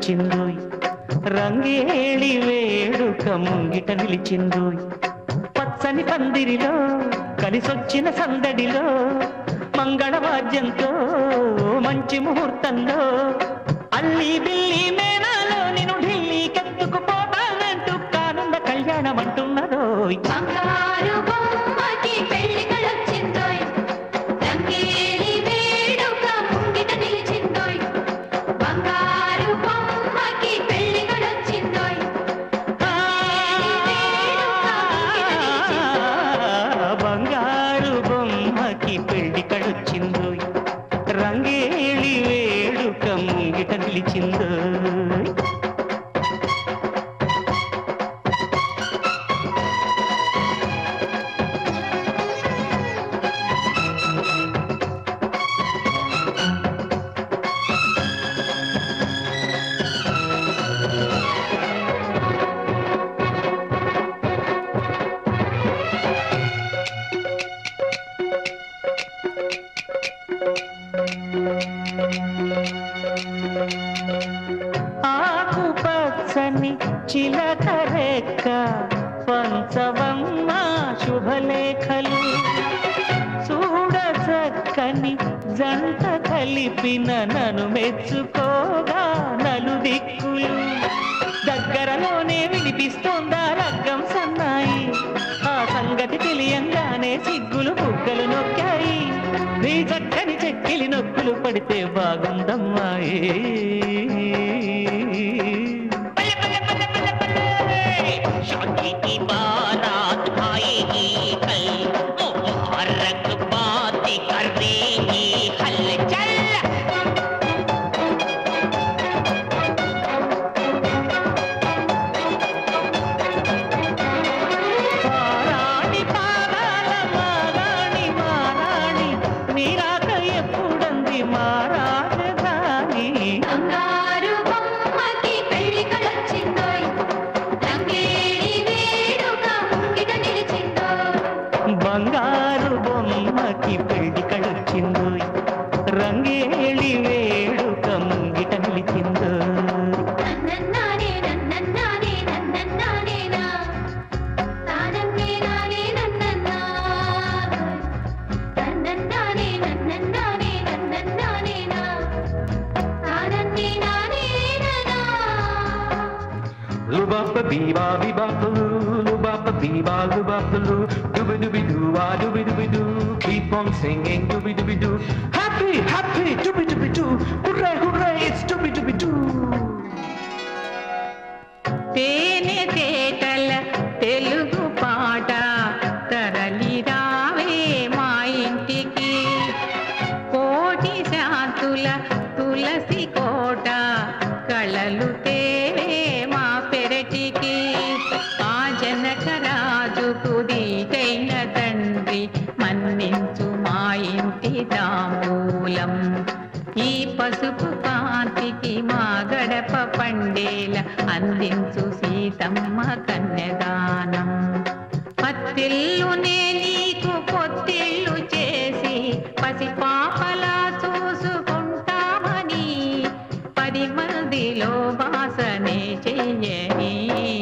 వచ్చిందోయ్ రంగేళి వేడుక ముంగిట నిలిచిందోయ్ పచ్చని పందిరిలో కలిసొచ్చిన సందడిలో మంగళవాద్యంతో మంచి ముహూర్తంలో అల్లి బిల్లి మేనాలో నేను ఢిల్లీకెత్తుకు పోతానంటూ కానున్న కళ్యాణం అంటున్నదోయ్ బంగారు బొమ్మకి పెళ్ళికలొచ్చిందోయ్ రంగేలి వేడుక ముంగిట నిలిచిందోయ్ బంగారు బొమ్మకి పెళ్ళికలొచ్చిందోయ్ బంగారు బొమ్మకి పెళ్లి కడొచ్చిందో రంగేళి వేడుక ముంగిట నిలిచిందో ఆకు పచ్చని చిలక రెక్క పంచవమ్మ శుభలేఖలు చూడ చక్కని జంట కలిపిన నన్ను మెచ్చుకోగా నలు దిక్కులు దగ్గరలోనే వినిపిస్తోందా రగ్గం సన్నాయి ఆ సంగతి తెలియంగానే సిగ్గులు బుగ్గలు నొక్కాయి నీ చక్కని చెక్కిలి నొక్కులు పడితే బాగుందమ్మాయి పల్లె, పల్లె, పల్లె, పల్లె, పల్లె. शादी की बारात आएगी कल मुबारक बात करेगी हलचल పారాణి పాదాల మారాణి మారాణి నీరాక ఎప్పుడంది మా రాజధాని బంగారు బొమ్మకి పెళ్ళికలొచ్చిందోయ్ రంగేలి వేడుక ముంగిట నిలిచిందోయ్ బంగారు బొమ్మకి పెళ్లి కడొచ్చిందో రంగేళి వేడుక ముంగిట నిలిచిందో నన్నన్నానే నన్నన్నానే నన్నన్నానేనా తానన్నే నానే నన్నన్నా నన్నన్నానే నన్నన్నానే నన్నన్నానేనా తానన్నే నానే నన్నా Lubapa biba biba baloo, lubapa biba lubapa loo, dooby dooby doo, ah dooby dooby doo. Keep on singing dooby dooby doo. Happy, happy, dooby dooby doo. Hooray, hooray, it's dooby dooby doo. తేనె తేటల తెలుగు పాట తరలి రావే మా ఇంటికి కోటి శాతుల తులసి కోట కళలు తేవే మా పెరటికి ఆ జనక రాజుకు దీటైన తండ్రి మన్నించు మా ఇంటి తాంబూలం ఈ పసుపు కాంతికి మా గడప పండేల అందించు సీతమ్మ కన్యదానం పత్తిల్లునే నీకు పొత్తిళ్ళు చేసి పసిపాపలా చూసుకుంటామని పది మందిలో వాసనే చెయ్యని